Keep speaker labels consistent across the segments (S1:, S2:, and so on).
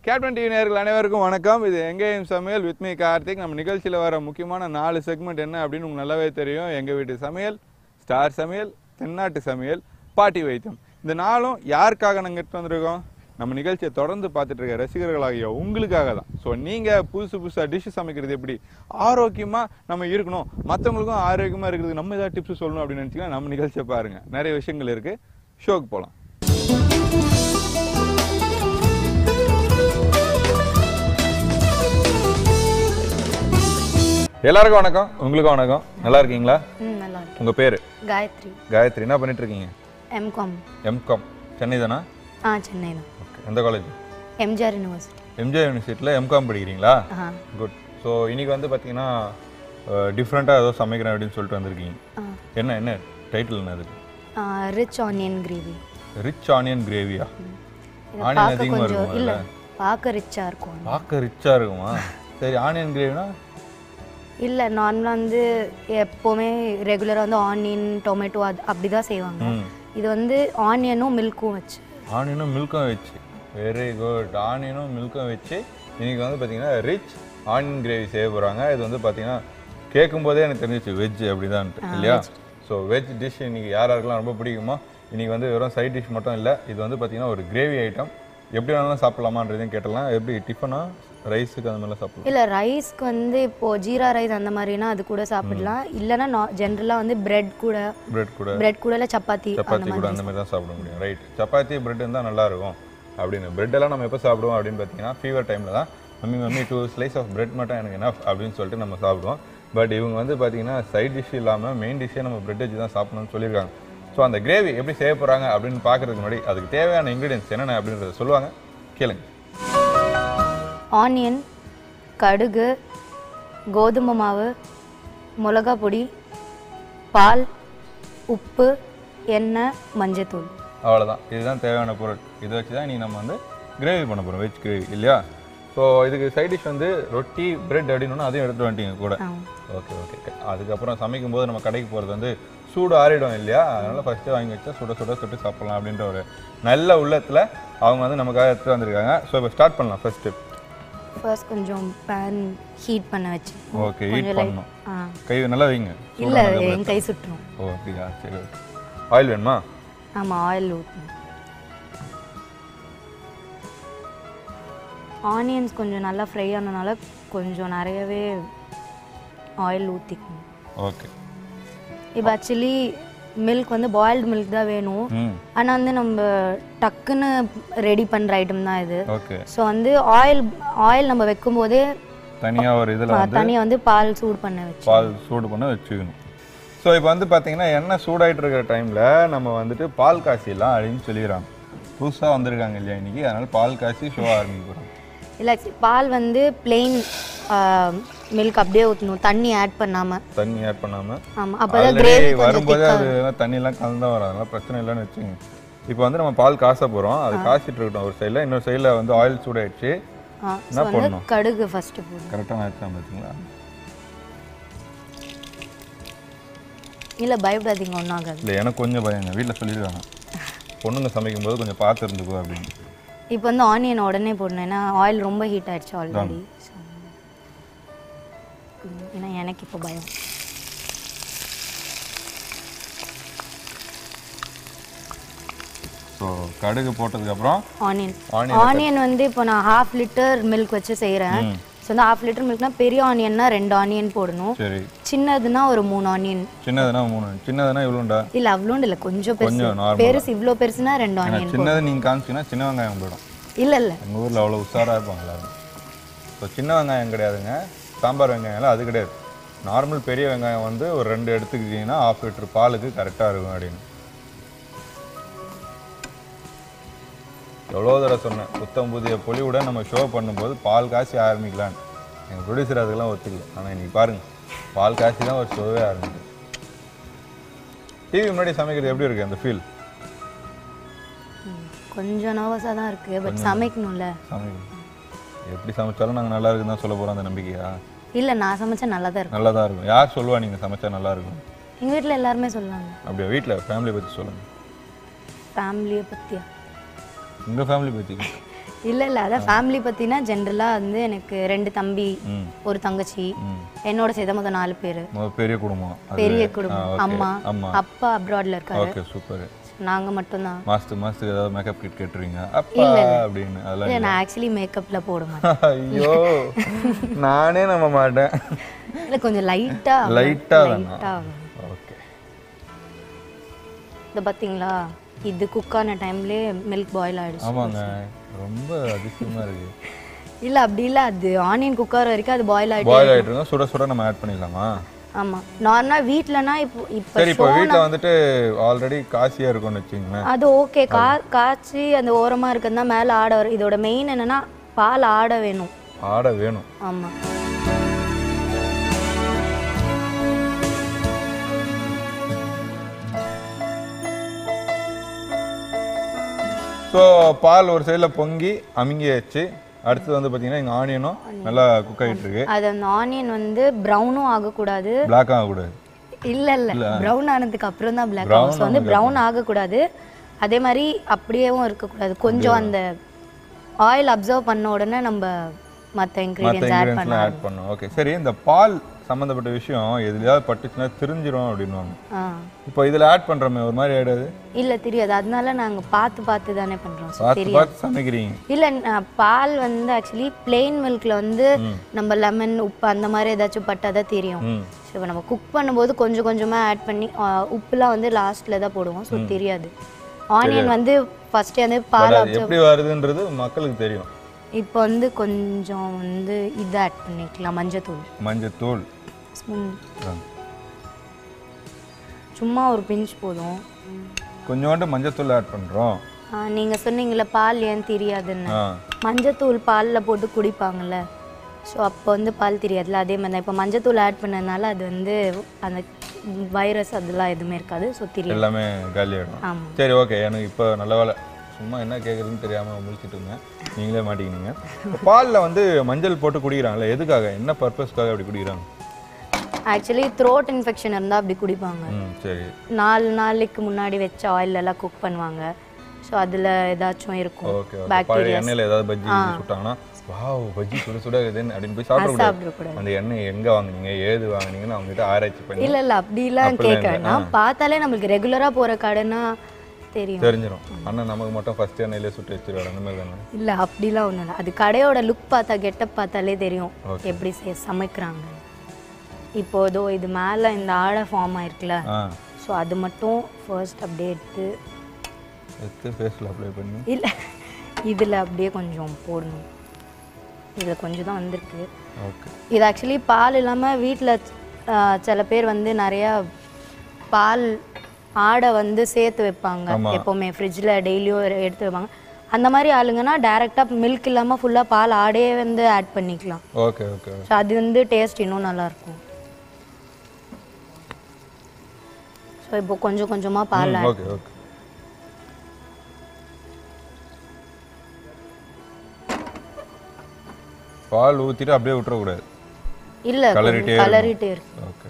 S1: Captain TV நேயர்கள் அனைவருக்கும் வணக்கம் இது எங்கேயும் சமையல் வித் மீ கார்த்திக் நம்ம நிகழ்ச்சியில் வர முக்கியமான நாலு செக்மெண்ட் என்ன அப்படின்னு உங்களுக்கு நல்லாவே தெரியும் எங்கள் வீட்டு சமையல் ஸ்டார் சமையல் தென்னாட்டு சமையல் பாட்டி வைத்தியம் இந்த நாளும் யாருக்காக நாங்கள் எடுத்து வந்திருக்கோம் நம்ம நிகழ்ச்சியை தொடர்ந்து பார்த்துட்டு இருக்க ரசிகர்களாகிய உங்களுக்காக தான் ஸோ நீங்கள் புதுசு புதுசாக டிஷ் சமைக்கிறது எப்படி ஆரோக்கியமாக நம்ம இருக்கணும் மற்றவங்களுக்கும் ஆரோக்கியமாக இருக்கிறதுக்கு நம்ம ஏதாவது டிப்ஸ் சொல்லணும் அப்படின்னு நினச்சிங்கன்னா நம்ம நிகழ்ச்சியை பாருங்கள் நிறைய விஷயங்கள் இருக்குது ஷோக்கு போகலாம் எல்லாருக்கும் வணக்கம் உங்களுக்கும் வணக்கம் நல்லா இருக்கீங்களா
S2: ம் நல்லா இருக்கு
S1: உங்க பேரு
S2: காயத்ரி
S1: காயத்ரி என்ன பண்ணிட்டு இருக்கீங்க
S2: எம்காம்
S1: எம்காம் சென்னை தானா
S2: ஆ சென்னை தான்
S1: ஓகே எந்த காலேஜ்
S2: எம்ஜிஆர் யூனிவர்சிட்டி
S1: எம்ஜிஆர் யூனிவர்சிட்டியில் எம்காம் படிக்கிறீங்களா
S2: ஆ
S1: குட் ஸோ இன்னைக்கு வந்து பார்த்தீங்கன்னா டிஃப்ரெண்ட்டாக ஏதோ சமைக்கிறேன் அப்படின்னு சொல்லிட்டு வந்திருக்கீங்க
S2: ஆ
S1: என்ன என்ன டைட்டில் என்ன அதுக்கு
S2: rich onion gravy
S1: rich onion கிரேவியா
S2: இதை
S1: ஆனியன்
S2: பார்க்க
S1: அதிகமாக
S2: கொஞ்சம்
S1: இருக்குமா
S2: இல்லை
S1: இல்லை
S2: பார்க்க ரிச்சாக இருக்கும்
S1: பார்க்க ரிச்சாக இருக்குமா சரி ஆனியன் கிரேவினா
S2: இல்லை நார்மலாக வந்து எப்போவுமே ரெகுலராக வந்து ஆனியன் டொமேட்டோ அது அப்படி தான் செய்வாங்க
S1: ம்
S2: இது வந்து ஆனியனும் மில்க்கும் வச்சு
S1: ஆனியனும் மில்க்கும் வச்சு வெரி குட் ஆனியனும் மில்க்கும் வச்சு இன்னைக்கு வந்து பார்த்தீங்கன்னா ரிச் ஆனியன் கிரேவி செய்ய போகிறாங்க இது வந்து பார்த்தீங்கன்னா கேட்கும் போதே எனக்கு தெரிஞ்சிச்சு வெஜ் அப்படிதான்ட்டு இல்லையா ஸோ வெஜ் டிஷ் இன்னைக்கு யார் யாருக்கெல்லாம் ரொம்ப பிடிக்குமோ இன்னைக்கு வந்து வெறும் சைட் டிஷ் மட்டும் இல்லை இது வந்து பார்த்தீங்கன்னா ஒரு கிரேவி ஐட்டம் எப்படி வேணாலும் சாப்பிடலாமான்றதையும் கேட்டலாம் எப்படி டிஃபனா ரைஸுக்கு அந்த மாதிரிலாம் சாப்பிடலாம்
S2: இல்லை ரைஸ்க்கு வந்து இப்போது ஜீரா ரைஸ் அந்த மாதிரினா அது கூட சாப்பிடலாம் இல்லைன்னா நா ஜென்ரலாக வந்து பிரெட் கூட
S1: பிரெட் கூட
S2: பிரெட் கூட இல்லை சப்பாத்தி அந்த
S1: சப்பாத்தி கூட அந்த மாதிரி தான் சாப்பிட முடியும் ரைட் சப்பாத்தி பிரெட் இருந்தால் நல்லா இருக்கும் அப்படின்னு பிரெட் எல்லாம் நம்ம எப்போ சாப்பிடுவோம் அப்படின்னு பார்த்தீங்கன்னா ஃபீவர் டைமில் தான் mummy mummy two slice of bread மட்டும் எனக்கு என்ன அப்படின்னு சொல்லிட்டு நம்ம சாப்பிடுவோம் பட் இவங்க வந்து பார்த்தீங்கன்னா சைட் டிஷ் இல்லாமல் மெயின் டிஷ்ஷே நம்ம பிரெட் வச்சு தான் சாப்பிடணும்னு சொல்லியிருக்காங்க ஸோ அந்த கிரேவி எப்படி செய்ய போகிறாங்க அப்படின்னு பார்க்கறதுக்கு முன்னாடி அதுக்கு தேவையான இன்க்ரீடியன்ஸ் என்னென்ன அப்படின்றத சொல்லுவாங்க கேளுங்க
S2: ஆனியன் கடுகு கோதுமை மாவு மிளகா பொடி பால் உப்பு எண்ணெய் மஞ்சத்தூள்
S1: அவ்வளோதான் இதுதான் தேவையான பொருள் இதை வச்சு தான் நீ நம்ம வந்து கிரேவி பண்ண போகிறோம் வெஜ் கிரேவி இல்லையா ஸோ இதுக்கு சைட் டிஷ் வந்து ரொட்டி பிரெட் அப்படின்னு அதையும் எடுத்துட்டு வந்துட்டீங்க கூட
S2: ஆ.
S1: ஓகே ஓகே அதுக்கப்புறம் சமைக்கும் போது நம்ம கடைக்கு போகிறது வந்து சூடு ஆறிடும் இல்லையா அதனால ஃபஸ்ட்டு வாங்கி வச்சா சுட சுட சுட்டு சாப்பிடலாம் அப்படின்ற ஒரு நல்ல உள்ளத்தில் அவங்க வந்து நமக்காக எடுத்துட்டு வந்திருக்காங்க ஸோ இப்போ ஸ்டார்ட் பண்ணலாம் ஃபர்ஸ்ட்
S2: ஃபர்ஸ்ட் கொஞ்சம் பேன் ஹீட் பண்ண வச்சு
S1: ஓகே ஹீட் பண்ணணும்
S2: ஆ
S1: கை நல்லா வைங்க
S2: இல்லை என் கை சுட்டுரும்
S1: ஓ அப்படியா சரி ஓகே ஆயில் வேணுமா
S2: ஆமாம் ஆயில் ஊற்றணும் ஆனியன்ஸ் கொஞ்சம் நல்லா ஃப்ரை ஆனனால கொஞ்சம் நிறையவே ஆயில் ஊற்றிக்கணும்
S1: ஓகே
S2: இப்போ ஆக்சுவலி மில்க் வந்து பாயில்டு மில்க் தான் வேணும்
S1: ம்
S2: ஆனால் வந்து நம்ம டக்குன்னு ரெடி பண்ணுற ஐட்டம் தான் இது
S1: ஓகே
S2: ஸோ வந்து ஆயில் ஆயில் நம்ம வைக்கும்போதே
S1: தனியாக ஒரு இதில்
S2: தனியாக வந்து பால் சூடு பண்ண வச்சு
S1: பால் சூடு பண்ண வச்சுக்கணும் ஸோ இப்போ வந்து பார்த்தீங்கன்னா எண்ணெய் சூடாயிட்டு இருக்கிற டைமில் நம்ம வந்துட்டு பால் காசிலாம் அப்படின்னு சொல்லிடுறாங்க புதுசாக வந்திருக்காங்க இல்லையா இன்னைக்கு அதனால பால் காசி ஷோ ஆரம்பிக்க போகிறோம்
S2: இல்லை பால் வந்து பிளெயின் மில்க் அப்படியே ஊற்றணும் தண்ணி ஆட் பண்ணாமல்
S1: தண்ணி ஆட் பண்ணாமல்
S2: ஆமாம் அப்போ தான்
S1: ஆல்ரெடி
S2: கிரேவி கொஞ்சம்
S1: வரும்போதே அது தண்ணியெல்லாம் கலந்து வரும் அதெல்லாம் பிரச்சனை இல்லைன்னு வச்சுங்க இப்போ வந்து நம்ம பால் காச போகிறோம் அது காசிட்டு இருக்கட்டும் ஒரு சைடில் இன்னொரு சைடில் வந்து ஆயில் சூடாயிடுச்சு
S2: ஆ
S1: என்ன
S2: ஸோ வந்து
S1: பண்ணணும்?
S2: கடுகு ஃபஸ்ட்டு போடணும்
S1: கரெக்டாக நான் வச்சேன் பார்த்தீங்களா
S2: இல்லை பயப்படாதீங்க ஒன்றும் ஆகாது
S1: இல்லை எனக்கு கொஞ்சம் பயங்க வீட்டில் சொல்லிடுவாங்க பொண்ணுங்க சமைக்கும் போது கொஞ்சம் பார்த்து இருந்துக்கோ அப்படின்னு
S2: இப்போ வந்து ஆனியன் உடனே போடணும் ஏன்னா ஆயில் ரொம்ப ஹீட் ஆயிடுச்சு ஆல்ரெடி ஏன்னா எனக்கு இப்போ பயம்
S1: ஸோ கடுகு போட்டதுக்கப்புறம்
S2: ஆனியன்
S1: ஆனியன்
S2: ஆனியன் வந்து இப்போ நான் ஹாஃப் லிட்டர் மில்க் வச்சு செய்கிறேன் ஸோ வந்து ஹாஃப் லிட்டர் மில்க்னா பெரிய ஆனியன்னா ரெண்டு ஆனியன் போடணும்
S1: சரி
S2: சின்னதுன்னா ஒரு மூணு ஆனியன்
S1: சின்னதுனா மூணு சின்னதுனா இவ்வளோண்டா
S2: இல்லை அவ்வளோண்டு இல்லை கொஞ்சம் பெருசு
S1: கொஞ்சம் normal.
S2: பெருசு இவ்வளோ பெருசுனா ரெண்டு ஆனியன்
S1: சின்னது நீங்கள் காமிச்சிங்கன்னா சின்ன வெங்காயம் போயிடும்
S2: இல்லை இல்லை
S1: எங்கள் ஊரில் அவ்வளோ உஷாராக இருப்பாங்க எல்லாரும் ஸோ சின்ன வெங்காயம் கிடையாதுங்க சாம்பார் வெங்காயம்லாம் அது கிடையாது நார்மல் பெரிய வெங்காயம் வந்து ஒரு ரெண்டு எடுத்துக்கிட்டிங்கன்னா ஆஃப் லிட்டர் பாலுக்கு கரெக்டாக இருக்கும் அப்படின்னு எவ்வளோ தடவை சொன்னேன் புத்தம் புதிய பொலிவுடன் நம்ம ஷோ பண்ணும்போது பால் காசி ஆரம்பிக்கலான்னு எங்கள் ப்ரொடியூசர் அதுக்கெல்லாம் ஒத்துக்கல ஆனால் இன்னைக்கு பாருங்க பால் காசி தான் ஒரு ஷோவே ஆரம்பிக்குது டிவி முன்னாடி சமைக்கிறது எப்படி இருக்கு அந்த ஃபீல்
S2: ம், கொஞ்சம் நர்வஸாக தான் இருக்குது பட் சமைக்கணும்ல
S1: சமைக்கணும் எப்படி சமைச்சாலும் நாங்கள் நல்லா இருக்குன்னு தான் சொல்ல போகிறோம் அந்த நம்பிக்கையா
S2: இல்லை நான் சமைச்சா நல்லா தான் இருக்கும்
S1: நல்லா தான் இருக்கும் யார் சொல்லுவா நீங்கள் சமைச்சா நல்லா இருக்கும்
S2: எங்கள் வீட்டில் எல்லாருமே சொல்லுவாங்க
S1: அப்படியா வீட்டில் ஃபேமிலியை பற்றி சொல்லுங்கள்
S2: ஃபேமிலியை பற்றியா
S1: உங்கள் ஃபேமிலி பற்றி
S2: இல்ல இல்ல அதான் ஃபேமிலி பத்தினா ஜென்ரலா வந்து எனக்கு ரெண்டு தம்பி
S1: ம்
S2: ஒரு தங்கச்சி
S1: ம்
S2: என்னோட சேர்த்த மொத்தம் நாலு பேர்
S1: மொத பெரிய குடும்பம் அது-
S2: பெரிய
S1: ஆ,
S2: குடும்பம்
S1: okay.
S2: அம்மா
S1: அம்மா
S2: அப்பா அப்ராட்ல இருக்காரு
S1: ஓகே சூப்பர்
S2: நாங்க மட்டும்தான்
S1: மாசத்துக்கு மாசத்துக்கு ஏதாவது மேக்கப் கிட் கேட்டுருவீங்க அப்பா அப்படின்னு அதெல்லாம்
S2: இல்ல நான் ஆக்சுவலி மேக்கப்ல போட மாட்டேன்
S1: ஐயோ நானே நம்ப மாட்டேன்
S2: இல்ல கொஞ்சம் லைட்டா
S1: லைட்டா தானா
S2: லைட்டா
S1: ஓகே
S2: இந்த பாத்தீங்களா இது குக் ஆன டைம்லயே மில்க் பாயில் ஆயிடுச்சு
S1: ஆமாங்க ரொம்ப அதிசயமா இருக்கு
S2: இல்ல அப்படி இல்ல அது ஆனியன் குக்கர் வரைக்கும் அது பாயில் ஆயிடுச்சு
S1: பாயில் ஆயிட்டு இருந்தா சுட சுட நம்ம ஆட் பண்ணிடலாமா
S2: ஆமா நார்மலா வீட்லனா இப்போ இப்போ
S1: சரி இப்போ வீட்ல வந்துட்டு ஆல்ரெடி காசியா இருக்கும்னு வச்சுங்களேன்
S2: அது ஓகே கா காய்ச்சி அந்த ஓரமா இருக்கிறது தான் மேல ஆட வரும் இதோட மெயின் என்னன்னா பால் ஆட வேணும்
S1: ஆட வேணும்
S2: ஆமா
S1: ஸோ பால் ஒரு சைடில் பொங்கி அமுங்கியாச்சு அடுத்தது வந்து பார்த்தீங்கன்னா இங்கே ஆனியனும் நல்லா குக் ஆகிட்டு இருக்கு
S2: அது அந்த ஆனியன் வந்து ப்ரௌனும் ஆகக்கூடாது
S1: பிளாக் ஆகக்கூடாது
S2: இல்ல இல்ல ப்ரௌன் ஆனதுக்கு அப்புறம் தான் பிளாக்
S1: Brown
S2: ஆகும் ஸோ வந்து ப்ரௌன் ஆகக்கூடாது அதே மாதிரி அப்படியேவும் இருக்கக்கூடாது கொஞ்சம் அந்த ஆயில் அப்சர்வ் பண்ண உடனே நம்ம மற்ற
S1: மற்ற
S2: இன்க்ரீடியன்ஸ் ஆட்
S1: இன்க்ரீடியன்ஸ்லாம்
S2: பண்ணலாம்
S1: ஆட் பண்ணோம் ஓகே சரி இந்த பால் சம்மந்தப்பட்ட விஷயம் எதுலையாவது பட்டுச்சுன்னா தெரிஞ்சிரும் அப்படின்னுவாங்க
S2: ஆ
S1: இப்போ இதில் ஆட் பண்ணுறோமே ஒரு மாதிரி ஆயிடாது
S2: இல்ல தெரியாது அதனால நாங்க பார்த்து பார்த்து தானே பண்றோம் So,
S1: பார்த்து
S2: தெரியாது
S1: பார்த்து சமைக்கிறீங்க
S2: இல்ல நான் பால் வந்து ஆக்சுவலி பிளெயின் மில்க்ல வந்து நம்ம லெமன் உப்பு அந்த மாதிரி ஏதாச்சும் பட்டாதான் தெரியும்
S1: ம்
S2: ஸோ இப்போ நம்ம குக் பண்ணும்போது கொஞ்சம் கொஞ்சமா ஆட் பண்ணி ஆ, உப்புலாம் வந்து லாஸ்ட்ல தான் போடுவோம் ஸோ தெரியாது ஆனியன் வந்து ஃபர்ஸ்ட் வந்து பால்
S1: But அது எப்படி வருதுன்றது மக்களுக்கு தெரியும்
S2: இப்போ வந்து கொஞ்சம் வந்து இது ஆட் பண்ணிக்கலாம் மஞ்சத்தூள்
S1: மஞ்சத்தூள்
S2: ஸ்பூன்
S1: ஆ.
S2: சும்மா ஒரு பிஞ்ச் போதும்
S1: கொஞ்சோண்டு மஞ்சத்தூள் ஆட் பண்ணுறோம்
S2: ஆ, நீங்க சொன்னீங்கல்ல பால் ஏன் தெரியாதுன்னு
S1: ஆ
S2: மஞ்சத்தூள் பாலில் போட்டு குடிப்பாங்கல்ல ஸோ அப்போ வந்து பால் தெரியாதுல்ல அதே மாதிரி தான் இப்போ மஞ்சத்தூள் ஆட் பண்ணதுனால அது வந்து அந்த வைரஸ் அதெல்லாம் எதுவுமே இருக்காது ஸோ தெரியாது
S1: எல்லாமே காலி ஆகிடும்
S2: ஆமாம்
S1: சரி ஓகே எனக்கு இப்போ நல்ல வேலை சும்மா என்ன கேட்குறதுன்னு தெரியாமல் முழிச்சிட்டு இருந்தேன் நீங்களே மாட்டிக்கினீங்க இப்போ பாலில் வந்து மஞ்சள் போட்டு குடிக்கிறாங்களே எதுக்காக என்ன பர்பஸ்க்காக அப்படி குடிக்கிறாங்க
S2: ஆக்சுவலி த்ரோட் இன்ஃபெக்ஷன் இருந்தால் அப்படி குடிப்பாங்க
S1: ம் சரி
S2: நாலு நாளைக்கு முன்னாடி வச்ச ஆயில் எல்லாம் குக் பண்ணுவாங்க ஸோ அதில் ஏதாச்சும் இருக்கும்
S1: ஓகே ஓகே பழைய எண்ணெயில் ஏதாவது பஜ்ஜி சுட்டாங்கன்னா வாவ் பஜ்ஜி சுட சுட இருக்குதுன்னு அப்படின்னு போய் சாப்பிடக்கூடாது
S2: சாப்பிடக்கூடாது
S1: அந்த எண்ணெய் எங்கே வாங்குனீங்க ஏது வாங்குனீங்கன்னு அவங்ககிட்ட ஆராய்ச்சி பண்ணி
S2: இல்லை இல்லை அப்படிலாம் கேட்க வேணாம் பார்த்தாலே நம்மளுக்கு ரெகுலராக போகிற கடைன்னா தெரியும்
S1: தெரிஞ்சிடும் அண்ணன் நமக்கு மட்டும் ஃபர்ஸ்ட் எண்ணெயிலே சுட்டு வச்சிருவாரு அந்த மாதிரி தானே
S2: இல்லை அப்படிலாம் ஒன்றும் இல்லை அது கடையோட லுக் பார்த்தா கெட்டப் பார்த்தாலே தெரியும் எப்படி செ- சமைக்கிறாங்க இப்போ இதோ இது மேலே இந்த ஆடை ஃபார்ம் ஆயிருக்குல்ல
S1: ஆ
S2: ஸோ அது மட்டும் ஃபர்ஸ்ட் அப்படியே எடுத்து
S1: எடுத்து ஃபேஸில் அப்ளை பண்ணி
S2: இல்லை இதில் அப்படியே கொஞ்சம் போடணும் இதில் கொஞ்சம் தான் வந்திருக்கு
S1: ஓகே
S2: இது ஆக்சுவலி பால் இல்லாமல் வீட்டில் சில பேர் வந்து நிறையா பால் ஆடை வந்து சேர்த்து வைப்பாங்க
S1: ஆமா.
S2: எப்போவுமே ஃப்ரிட்ஜில் டெய்லியும் எடுத்து வைப்பாங்க அந்த மாதிரி ஆளுங்கன்னா டேரெக்டாக மில்க் இல்லாமல் ஃபுல்லாக பால் ஆடையே வந்து ஆட் பண்ணிக்கலாம்
S1: ஓகே ஓகே
S2: ஸோ அது வந்து டேஸ்ட் இன்னும் நல்லாயிருக்கும் ஸோ இப்போ கொஞ்சம் கொஞ்சமாக பால் add-
S1: ஓகே ஓகே பால் ஊற்றிட்டு அப்படியே விட்டுறக்கூடாது
S2: இல்லை
S1: கலரிட்டே
S2: கலரிட்டே இருக்கு
S1: ஓகே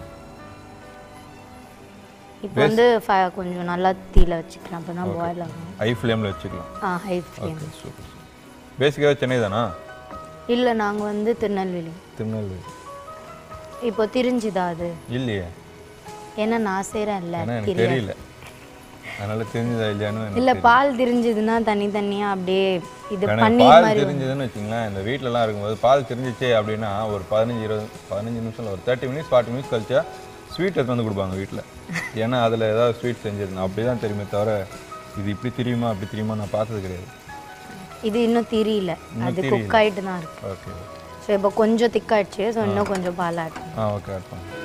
S2: இப்போ வந்து ஃப- கொஞ்சம் நல்லா தீல வச்சுக்கலாம் அப்போ தான் பாயில் ஆகும்
S1: ஹை ஃப்ளேமில் வச்சுக்கலாம்
S2: ஆ ஹை ஃப்ளேம்
S1: ஓகே சூப்பர் பேசிக்காக சென்னை தானா
S2: இல்லை நாங்கள் வந்து திருநெல்வேலி
S1: திருநெல்வேலி
S2: இப்போ தெரிஞ்சுதா அது
S1: இல்லையே
S2: ஏன்னா நான் செய்கிறேன் இல்லை
S1: ஏன்னா எனக்கு தெரியல அதனால தெரிஞ்சதா இல்லையான்னு எனக்கு
S2: இல்லை பால் தெரிஞ்சதுன்னா தனித்தனியாக அப்படியே இது
S1: எனக்கு
S2: பண்ணி
S1: பால் தெரிஞ்சதுன்னு வச்சுங்களேன் இந்த வீட்டிலலாம் இருக்கும்போது பால் தெரிஞ்சிச்சு அப்படின்னா ஒரு பதினஞ்சு இருபது பதினஞ்சு நிமிஷம் இல்ல, ஒரு தேர்ட்டி மினிட்ஸ் ஃபார்ட்டி மினிட்ஸ் கழிச்சா ஸ்வீட் எடுத்து வந்து கொடுப்பாங்க வீட்டில் ஏன்னா அதில் ஏதாவது ஸ்வீட் செஞ்சிருந்தேன் அப்படி தான் தெரியுமே தவிர இது இப்படி தெரியுமா அப்படி தெரியுமா நான் பார்த்தது கிடையாது
S2: இது இன்னும் தெரியல அது குக் ஆகிட்டு தான் இருக்கு
S1: ஓகே
S2: ஸோ இப்போ கொஞ்சம் திக்காயிடுச்சு ஸோ இன்னும் கொஞ்சம் பால் ஆட் பண்ணு.
S1: ஆ ஓகே ஆட் பண்ணு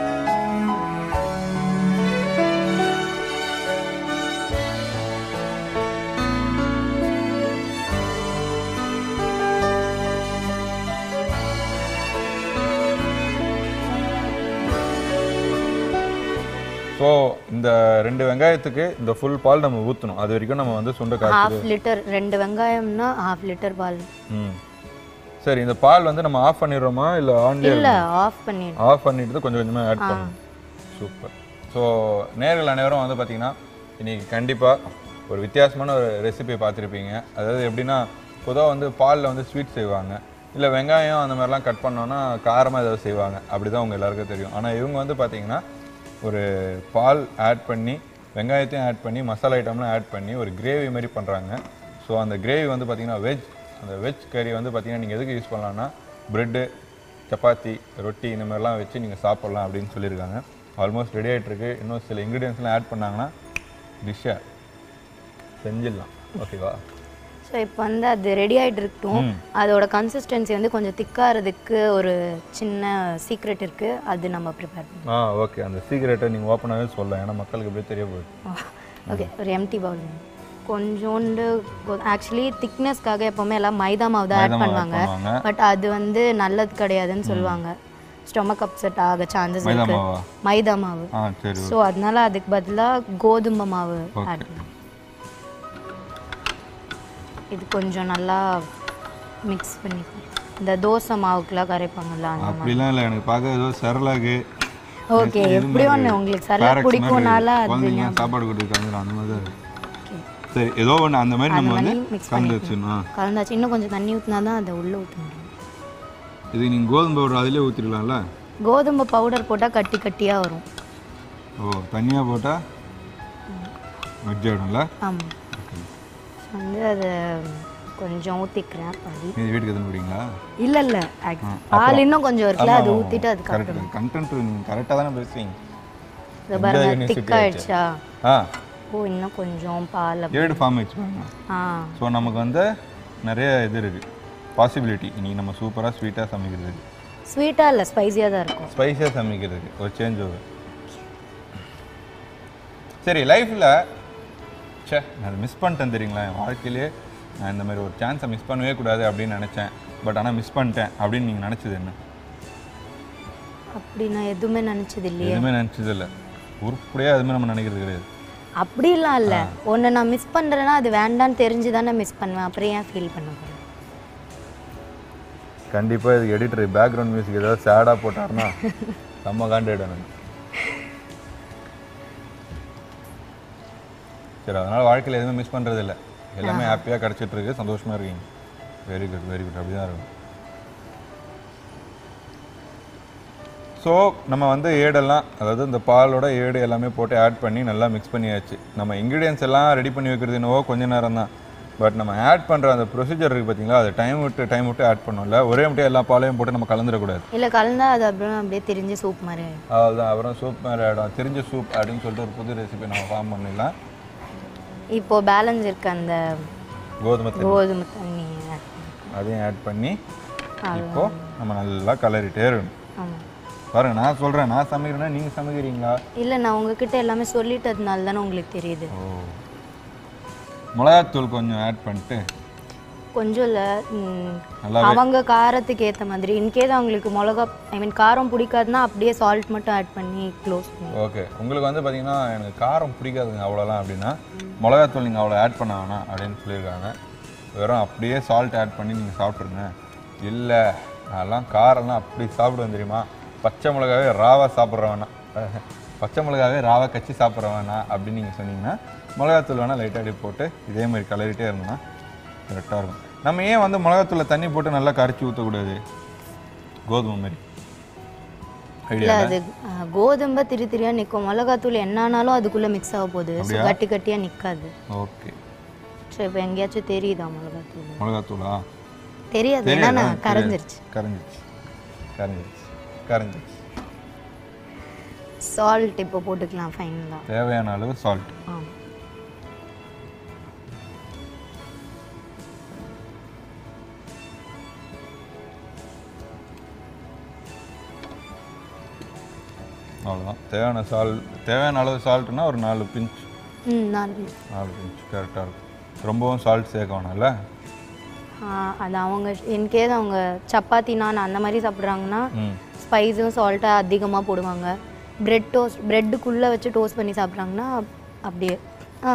S1: ஸோ இந்த ரெண்டு வெங்காயத்துக்கு இந்த ஃபுல் பால் நம்ம ஊற்றணும் அது வரைக்கும் நம்ம வந்து சுண்டை காய்ச்சி
S2: ஹாஃப் லிட்டர் ரெண்டு வெங்காயம்னா ஹாஃப் லிட்டர் பால்
S1: ம் சரி இந்த பால் வந்து நம்ம ஆஃப் பண்ணிடுறோமா இல்லை ஆன்லேயே
S2: இல்லை ஆஃப் பண்ணிடு
S1: ஆஃப் பண்ணிட்டு கொஞ்சம் கொஞ்சமாக ஆட் பண்ணணும் சூப்பர் ஸோ நேர்கள் அனைவரும் வந்து பார்த்தீங்கன்னா இன்னைக்கு கண்டிப்பாக ஒரு வித்தியாசமான ஒரு ரெசிபி பார்த்துருப்பீங்க அதாவது எப்படின்னா பொதுவாக வந்து பாலில் வந்து ஸ்வீட் செய்வாங்க இல்லை வெங்காயம் அந்த மாதிரிலாம் கட் பண்ணோன்னா காரமாக ஏதாவது செய்வாங்க அப்படி தான் உங்கள் எல்லாருக்கும் தெரியும் ஆனால் இவங்க வந்து பார்த்தீங்கன்னா ஒரு பால் ஆட் பண்ணி வெங்காயத்தையும் ஆட் பண்ணி மசாலா ஐட்டம்லாம் ஆட் பண்ணி ஒரு கிரேவி மாதிரி பண்ணுறாங்க ஸோ அந்த கிரேவி வந்து பார்த்தீங்கன்னா வெஜ் அந்த வெஜ் கறி வந்து பார்த்தீங்கன்னா நீங்கள் எதுக்கு யூஸ் பண்ணலாம்னா ப்ரெட்டு சப்பாத்தி ரொட்டி இந்த மாதிரிலாம் வச்சு நீங்கள் சாப்பிட்லாம் அப்படின்னு சொல்லியிருக்காங்க ஆல்மோஸ்ட் ரெடி ஆகிட்டு இருக்கு இன்னும் சில இன்க்ரீடியன்ஸ்லாம் ஆட் பண்ணாங்கன்னா டிஷ்ஷை செஞ்சிடலாம் ஓகேவா
S2: ஸோ இப்போ வந்து அது ரெடி ஆகிட்டு இருக்கட்டும் அதோட கன்சிஸ்டன்சி வந்து கொஞ்சம் திக்காகிறதுக்கு ஒரு சின்ன சீக்ரெட் இருக்குது அது நம்ம ப்ரிப்பேர் பண்ணலாம்
S1: ஆ ஓகே அந்த சீக்கிரட்டை நீங்கள் ஓப்பனாகவே சொல்லலாம் ஏன்னா மக்களுக்கு எப்படியே தெரிய போகுது
S2: ஓகே ஒரு எம்டி பவுல் கொஞ்சோண்டு ஆக்சுவலி திக்னஸ்க்காக எப்போவுமே எல்லாம் மைதா மாவு தான் ஆட்
S1: மைதா மாவு add
S2: பண்ணுவாங்க
S1: பண்ணுவாங்க.
S2: பட் அது வந்து நல்லது கிடையாதுன்னு சொல்லுவாங்க ஸ்டொமக் அப்செட் ஆக சான்சஸ்
S1: மைதா
S2: இருக்கு
S1: மாவா
S2: மைதா மாவு
S1: ஆ சரி
S2: ஸோ அதனால அதுக்கு பதிலாக கோதுமை மாவு ஆட் பண்ணலாம் இது கொஞ்சம் நல்லா மிக்ஸ் பண்ணிக்கணும் இந்த தோசை மாவுக்குலாம் கரைப்பாங்கல்ல அந்த மாதிரி
S1: அப்படிலாம் இல்லை எனக்கு பார்க்க ஏதோ சரலாகு
S2: ஓகே எப்படி ஒன்று உங்களுக்கு சரியா பிடிக்கும்னால அது
S1: குழந்தைங்க சாப்பாடு கொடுத்துருக்காங்க அந்த மாதிரி தான் இருக்கு
S2: Okay.
S1: சரி ஏதோ ஒன்று அந்த மாதிரி நம்ம வந்து
S2: மாதிரி mix
S1: கலந்து வச்சிடணும்
S2: கலந்தாச்சு இன்னும் கொஞ்சம் தண்ணி ஊற்றினா தான் அதை உள்ளே ஊற்ற முடியும்
S1: இது நீங்கள் கோதுமை பவுடர் அதிலே ஊற்றிடலாம்ல
S2: கோதுமை பவுடர் போட்டால் கட்டி கட்டியாக வரும்
S1: ஓ தனியாக போட்டால் வெஜ் ஆகிடும்ல
S2: ஆமாம் வந்து அதை கொஞ்சம் ஊற்றிக்கிறேன் பாதி
S1: இது வீட்டுக்கு எதுவும் போடுவீங்களா
S2: இல்லை இல்லை பால் இன்னும் கொஞ்சம் இருக்குல்ல அது ஊற்றிட்டு அதுக்கு
S1: கரெக்ட் கண்டென்ட் நீங்கள் கரெக்டாக தானே பேசுவீங்க
S2: இதை பாருங்க
S1: university
S2: திக் ஆயிடுச்சா
S1: ஆ
S2: ஓ இன்னும் கொஞ்சம் பால் அப்படி-
S1: ஏழு ஃபார்ம் வச்சுப்பாங்க
S2: ஆ
S1: ஸோ நமக்கு வந்து நிறைய இது இருக்குது பாசிபிலிட்டி இன்னைக்கு நம்ம சூப்பராக ஸ்வீட்டாக சமைக்கிறதுக்கு
S2: ஸ்வீட்டாக இல்லை ஸ்பைசியாக தான் இருக்கும்
S1: ஸ்பைஸியாக சமைக்கிறதுக்கு ஒரு சேஞ்ச் ஓவர் சரி லைஃப்பில் ச்சே நான் அதை மிஸ் பண்ணிட்டேன் தெரியுங்களா என் வாழ்க்கையிலே நான் இந்த மாதிரி ஒரு சான்ஸை மிஸ் பண்ணவே கூடாது அப்படின்னு நினச்சேன் பட் ஆனால் மிஸ் பண்ணிட்டேன் அப்படின்னு நீங்கள் நினச்சது என்ன
S2: அப்படி நான் எதுவுமே நினச்சது இல்லையே
S1: எதுவுமே நினச்சது இல்லை உருப்படியாக எதுவுமே நம்ம நினைக்கிறது கிடையாது
S2: அப்படிலாம் இல்லை ஒன்று நான் மிஸ் பண்ணுறேன்னா அது வேண்டான்னு தெரிஞ்சு தானே மிஸ் பண்ணுவேன் அப்புறம் ஏன் ஃபீல் பண்ண போகிறேன்
S1: கண்டிப்பாக இது எடிட்டர் பேக்ரவுண்ட் மியூசிக் ஏதாவது சேடாக போட்டாருன்னா செம்ம காண்டாயிடும் சரி அதனால் வாழ்க்கையில் எதுவுமே மிஸ் பண்ணுறது இல்லை எல்லாமே ஹாப்பியாக கிடச்சிட்டு இருக்கு சந்தோஷமாக இருக்கீங்க வெரி குட் வெரி குட் அப்படி தான் இருக்கும் ஸோ நம்ம வந்து ஏடெல்லாம் அதாவது இந்த பாலோட ஏடு எல்லாமே போட்டு ஆட் பண்ணி நல்லா மிக்ஸ் பண்ணியாச்சு நம்ம இன்க்ரீடியன்ஸ் எல்லாம் ரெடி பண்ணி வைக்கிறது என்னவோ கொஞ்ச நேரம் தான் பட் நம்ம ஆட் பண்ணுற அந்த ப்ரொசீஜர் இருக்குது பார்த்தீங்களா அது டைம் விட்டு டைம் விட்டு ஆட் பண்ணோம்ல ஒரே மட்டும் எல்லா பாலையும் போட்டு நம்ம கலந்துடக்கூடாது
S2: இல்லை கலந்தா அது அப்புறம் அப்படியே தெரிஞ்சு சூப் மாதிரி ஆயிடும்.
S1: அதுதான் அப்புறம் சூப் மாதிரி ஆகிடும் தெரிஞ்ச சூப் அப்படின்னு சொல்லிட்டு ஒரு புது ரெசிபி நம்ம ஃபார்ம் பண்ணிடலாம்
S2: இப்போ பேலன்ஸ் இருக்க அந்த
S1: கோதுமை தண்ணி
S2: கோதுமை தண்ணி add பண்ணிக்கலாம்.
S1: அதையும் ஆட் பண்ணி இப்போ நம்ம நல்லா கலரிட்டே இருக்கணும்
S2: ஆமா
S1: பாருங்க நான் சொல்கிறேன் நான் சமைக்கிறேன்னா நீங்கள் சமைக்கிறீங்களா
S2: இல்லை நான் உங்ககிட்ட எல்லாமே சொல்லிட்டதுனால தானே உங்களுக்கு தெரியுது
S1: ஓ மிளகாத்தூள் கொஞ்சம் ஆட் பண்ணிட்டு
S2: கொஞ்சம் இல்லை
S1: நல்லா
S2: அவங்க காரத்துக்கு ஏற்ற மாதிரி இன்கேஸ் அவங்களுக்கு மிளகா ஐ மீன் காரம் பிடிக்காதுன்னா அப்படியே சால்ட் மட்டும் ஆட் பண்ணி க்ளோஸ் பண்ணி
S1: ஓகே உங்களுக்கு வந்து பார்த்தீங்கன்னா எனக்கு காரம் பிடிக்காதுங்க அவ்வளோலாம் அப்படின்னா மிளகாத்தூள் நீங்கள் அவ்வளோ ஆட் பண்ண வேணாம் அப்படின்னு சொல்லியிருக்காங்க வெறும் அப்படியே சால்ட் ஆட் பண்ணி நீங்கள் சாப்பிட்ருங்க இல்லை அதெல்லாம் காரம்லாம் அப்படி சாப்பிடுவேன் தெரியுமா பச்சை மிளகாவே ராவாக சாப்பிட்ற வேணாம் பச்சை மிளகாவே ராவா கச்சி சாப்பிட்ற வேணாம் அப்படின்னு நீங்கள் சொன்னீங்கன்னா மிளகாத்தூள் வேணால் லைட்டாக அப்படி போட்டு இதே மாதிரி கலரிட்டே இருந்தோம்னா கரெக்டாக இருக்கும் நம்ம ஏன் வந்து மிளகாத்தூளை தண்ணி போட்டு நல்லா கரைச்சி ஊற்றக்கூடாது கோதுமை மாதிரி
S2: இல்லை
S1: ஐடியா
S2: அது அஹ், கோதுமை திரி திரியாக நிற்கும் மிளகாத்தூள் என்னானாலும் அதுக்குள்ளே மிக்ஸ் ஆக போகுது ஸோ கட்டி கட்டியாக நிற்காது
S1: ஓகே
S2: ஸோ இப்போ எங்கேயாச்சும் தெரியுதா மிளகாத்தூள்
S1: மிளகாத்தூளா
S2: தெரியாது ஏன்னா நான் கரைஞ்சிருச்சு
S1: கரைஞ்சிருச்சு கரைஞ்சிருச்சு கரைஞ்சிருச்சு
S2: சால்ட் இப்போ போட்டுக்கலாம் ஃபைனலாக
S1: தேவையான அளவு சால்ட்
S2: ஆ
S1: அவ்வளோதான் தேவையான சால் தேவையான அளவு சால்ட்னா ஒரு நாலு பிஞ்ச்
S2: ம் நான்
S1: நாலு பிஞ்ச் கரெக்டாக இருக்கும் ரொம்பவும் சால்ட் சேர்க்க வேணாம்ல
S2: ஆ, அது அவங்க இன்கேஸ் அவங்க சப்பாத்தி நான் அந்த மாதிரி சாப்பிட்றாங்கன்னா
S1: ம்
S2: ஸ்பைஸும் சால்ட்டாக அதிகமாக போடுவாங்க பிரெட் டோஸ்ட் பிரெட்டுக்குள்ளே வச்சு டோஸ்ட் பண்ணி சாப்பிட்றாங்கன்னா அப்படியே ஆ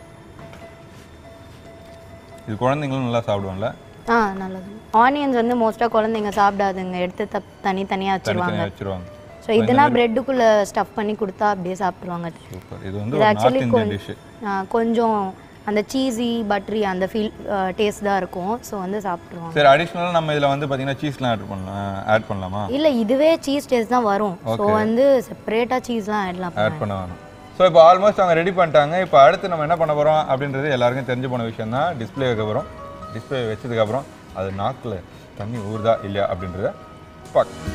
S1: இது குழந்தைங்களும் நல்லா சாப்பிடுவாங்கல்ல
S2: ஆ நல்லது ஆனியன்ஸ் வந்து மோஸ்ட்டாக குழந்தைங்க சாப்பிடாதுங்க எடுத்து தப் தனி தனியாக வச்சுருவாங்க
S1: தனித்தனியாக வச்சுருவாங்க
S2: ஸோ இதுனா பிரெட்டுக்குள்ளே ஸ்டஃப் பண்ணி கொடுத்தா அப்படியே சாப்பிட்ருவாங்க
S1: சூப்பர் இது வந்து
S2: இது
S1: ஒரு
S2: ஆக்சுவலி
S1: நார்த் இந்தியன் டிஷ்ஷு
S2: கொஞ்சம் அந்த சீஸி பட்ரி அந்த ஃபீல் டேஸ்ட் தான் இருக்கும் ஸோ வந்து சாப்பிட்ருவாங்க
S1: சரி அடிஷ்னலாக நம்ம இதில் வந்து பார்த்தீங்கன்னா சீஸ்லாம் ஆட் பண்ணலாம் ஆட் பண்ணலாமா
S2: இல்லை இதுவே சீஸ் டேஸ்ட் தான் வரும் ஸோ வந்து செப்பரேட்டாக சீஸ்லாம் ஆட்லாம்
S1: ஆட் பண்ண வேணும் ஸோ இப்போ ஆல்மோஸ்ட் அவங்க ரெடி பண்ணிட்டாங்க இப்போ அடுத்து நம்ம என்ன பண்ண போகிறோம் அப்படின்றது எல்லாருக்கும் தெரிஞ்சு போன விஷயம் தான் டிஸ்பிளே வைக்க போகிறோம் டிஸ்பிளே வச்சதுக்கப்புறம் அது நாக்கில் தண்ணி ஊறுதா இல்லையா அப்படின்றத பார்க்க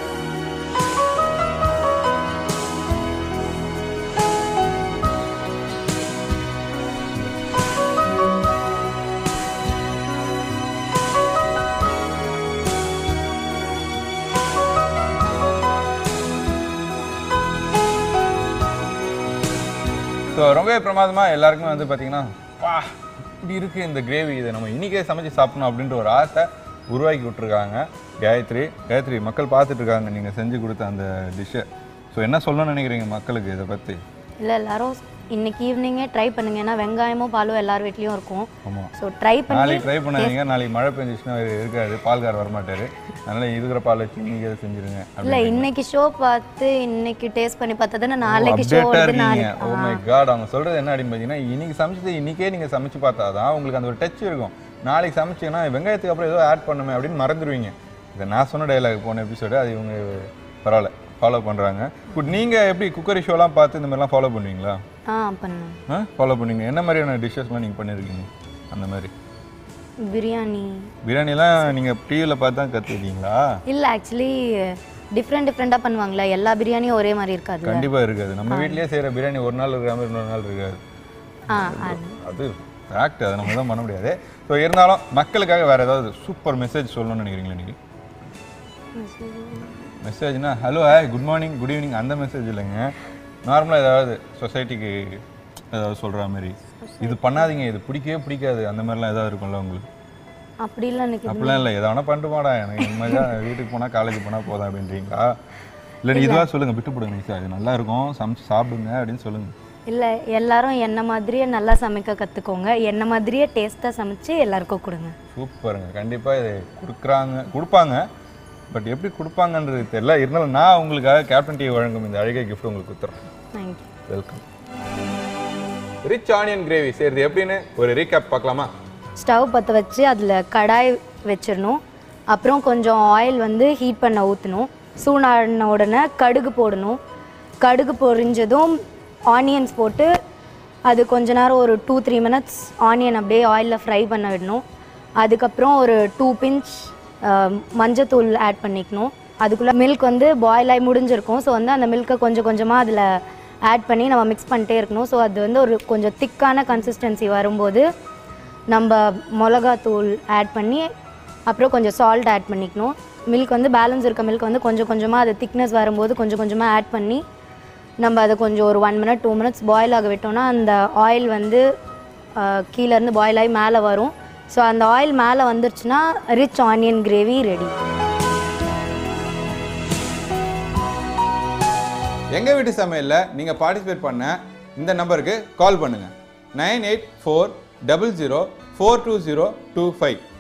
S1: ஸோ ரொம்பவே பிரமாதமாக எல்லாருக்குமே வந்து பார்த்தீங்கன்னா வா இப்படி இருக்குது இந்த கிரேவி இதை நம்ம இன்றைக்கே சமைச்சு சாப்பிடணும் அப்படின்ற ஒரு ஆசை உருவாக்கி விட்ருக்காங்க காயத்ரி காயத்ரி மக்கள் பார்த்துட்டு இருக்காங்க நீங்கள் செஞ்சு கொடுத்த அந்த டிஷ்ஷை ஸோ என்ன சொல்லணும்னு நினைக்கிறீங்க மக்களுக்கு இதை பற்றி
S2: இல்லை எல்லாரும் இன்னைக்கு ஈவினிங்கே ட்ரை பண்ணுங்க ஏன்னா வெங்காயமும் பாலும் எல்லார் வீட்லேயும் இருக்கும்
S1: ஆமாம்
S2: ஸோ ட்ரை பண்ணி
S1: நாளைக்கு ட்ரை பண்ணாதீங்க நாளைக்கு மழை பெஞ்சிச்சுன்னா இருக்காது பால்கார் வரமாட்டார் அதனால் இருக்கிற பால் வச்சு நீங்கள் இதை செஞ்சுருங்க
S2: இல்லை இன்னைக்கு ஷோ பார்த்து இன்னைக்கு டேஸ்ட் பண்ணி பார்த்தா தானே நாளைக்கு ஷோ
S1: அப்டேட்டாக
S2: வருது
S1: இருக்கீங்க
S2: நாளைக்கு
S1: ஓ மை காட் அவங்க சொல்கிறது என்ன அப்படின்னு பார்த்தீங்கன்னா இன்னைக்கு சமைச்சது இன்னைக்கே நீங்கள் சமைச்சு பார்த்தா தான் உங்களுக்கு அந்த ஒரு டச் இருக்கும் நாளைக்கு சமைச்சீங்கன்னா வெங்காயத்துக்கு அப்புறம் ஏதோ ஆட் பண்ணுமே அப்படின்னு மறந்துடுவீங்க இதை நான் சொன்ன டைலாக் போன எபிசோடு அது இவங்க பரவாயில்ல ஃபாலோ பண்ணுறாங்க குட் நீங்கள் எப்படி குக்கரி ஷோலாம் பார்த்து இந்த மாதிரிலாம் ஃபாலோ பண்ணுவீங்களா
S2: ஆ பண்ணேன்
S1: ஆ ஃபாலோ பண்ணுவீங்க என்ன மாதிரியான டிஷ்ஷஸ்லாம் நீங்கள் பண்ணியிருக்கீங்க அந்த மாதிரி
S2: பிரியாணி
S1: பிரியாணிலாம் நீங்கள் டிவியில் பார்த்து தான் கற்றுக்கிட்டீங்களா
S2: இல்லை ஆக்சுவலி டிஃப்ரெண்ட் டிஃப்ரெண்ட்டாக பண்ணுவாங்களா எல்லா பிரியாணியும் ஒரே மாதிரி இருக்காது
S1: கண்டிப்பாக இருக்காது நம்ம வீட்லயே செய்கிற பிரியாணி ஒரு நாள் இருக்கிற மாதிரி இன்னொரு நாள் இருக்காது
S2: ஆ அது
S1: அது ஃபேக்ட் அதை நம்ம தான் பண்ண முடியாது ஸோ இருந்தாலும் மக்களுக்காக வேறு ஏதாவது சூப்பர் மெசேஜ் சொல்லணும்னு நினைக்கிறீங்களா நீங்கள் மெசேஜ்னா hello hi good morning good evening அந்த மெசேஜ் இல்லைங்க நார்மலாக ஏதாவது சொசைட்டிக்கு ஏதாவது சொல்கிற மாதிரி இது பண்ணாதீங்க இது பிடிக்கவே பிடிக்காது அந்த மாதிரிலாம் ஏதாவது இருக்கும்ல உங்களுக்கு
S2: அப்படிலாம் எனக்கு
S1: அப்படிலாம் இல்லை எதை வேணால் பண்ணிட்டு போடா எனக்கு இந்த மாதிரி தான் வீட்டுக்கு போனால் காலேஜ் போனால் போதும் அப்படின்றீங்களா இல்லை நீ இதுவாக சொல்லுங்கள் விட்டு போடுங்க சார் இது நல்லா இருக்கும் சமைச்சு சாப்பிடுங்க அப்படின்னு சொல்லுங்கள்
S2: இல்லை எல்லாரும் என்ன மாதிரியே நல்லா சமைக்க கற்றுக்கோங்க என்ன மாதிரியே டேஸ்ட்டாக சமைச்சு எல்லாருக்கும் கொடுங்க
S1: சூப்பருங்க கண்டிப்பாக இது கொடுக்குறாங்க கொடுப்பாங்க பட் எப்படி கொடுப்பாங்கன்றது தெரியல இருந்தாலும் நான் உங்களுக்காக கேப்டன் டீ வழங்கும் இந்த அழகிய கிஃப்ட் உங்களுக்கு கொடுத்துறேன்
S2: thank you
S1: welcome rich onion gravy செய்கிறது எப்படின்னு ஒரு ரீகேப் பார்க்கலாமா
S2: ஸ்டவ் பற்ற வச்சு அதில் கடாய் வச்சிடணும் அப்புறம் கொஞ்சம் ஆயில் வந்து ஹீட் பண்ண ஊற்றணும் சூடான உடனே கடுகு போடணும் கடுகு பொரிஞ்சதும் ஆனியன்ஸ் போட்டு அது கொஞ்ச நேரம் ஒரு டூ த்ரீ மினிட்ஸ் ஆனியன் அப்படியே ஆயிலில் ஃப்ரை பண்ண விடணும் அதுக்கப்புறம் ஒரு டூ பிஞ்ச் மஞ்சத்தூள் ஆட் பண்ணிக்கணும் அதுக்குள்ளே மில்க் வந்து பாயில் ஆகி முடிஞ்சிருக்கும் ஸோ வந்து அந்த மில்க்கை கொஞ்சம் கொஞ்சமாக அதில் ஆட் பண்ணி நம்ம மிக்ஸ் பண்ணிட்டே இருக்கணும் ஸோ அது வந்து ஒரு கொஞ்சம் திக்கான கன்சிஸ்டன்சி வரும்போது நம்ம மிளகாத்தூள் ஆட் பண்ணி அப்புறம் கொஞ்சம் சால்ட் ஆட் பண்ணிக்கணும் மில்க் வந்து பேலன்ஸ் இருக்க மில்க் வந்து கொஞ்சம் கொஞ்சமாக அது திக்னஸ் வரும்போது கொஞ்சம் கொஞ்சமாக ஆட் பண்ணி நம்ம அதை கொஞ்சம் ஒரு one minute two minutes boil ஆக விட்டோம்னா அந்த ஆயில் வந்து அஹ், கீழ இருந்து பாயில் ஆகி மேலே வரும் ஸோ அந்த ஆயில் மேலே வந்துருச்சுன்னா ரிச் ஆனியன் கிரேவி ரெடி
S1: எங்கள் வீட்டு சமையலில் நீங்கள் பார்ட்டிசிபேட் பண்ண இந்த நம்பருக்கு கால் பண்ணுங்கள் nine eight four double zero four two zero two five